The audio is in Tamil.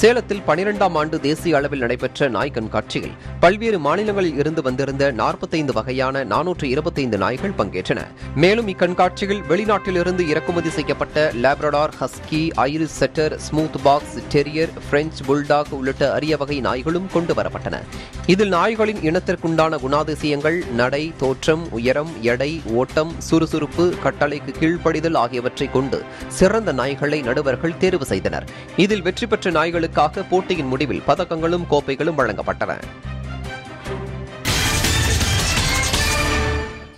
சேலத்தில் பனிரெண்டாம் ஆண்டு தேசிய அளவில் நடைபெற்ற நாய் கண்காட்சியில் பல்வேறு மாநிலங்களில் இருந்து வந்திருந்த நாற்பத்தைந்து வகையான நானூற்று இருபத்தைந்து நாய்கள் பங்கேற்றன மேலும் இக்கண்காட்சியில் வெளிநாட்டிலிருந்து இறக்குமதி செய்யப்பட்ட Labrador husky Irish setter smooth fox terrier French bulldog உள்ளிட்ட அரிய வகை நாய்களும் கொண்டு வரப்பட்டன இதில் நாய்களின் இனத்திற்குண்டான குணாதிசயங்கள் நடை தோற்றம் உயரம் எடை ஓட்டம் சுறுசுறுப்பு கட்டளைக்கு கீழ்ப்படிதல் ஆகியவற்றை கொண்டு சிறந்த நாய்களை நடுவர்கள் தேர்வு செய்தனர் இதில் வெற்றி பெற்ற நாய்களுக்காக போட்டியின் முடிவில் பதக்கங்களும் கோப்பைகளும் வழங்கப்பட்டன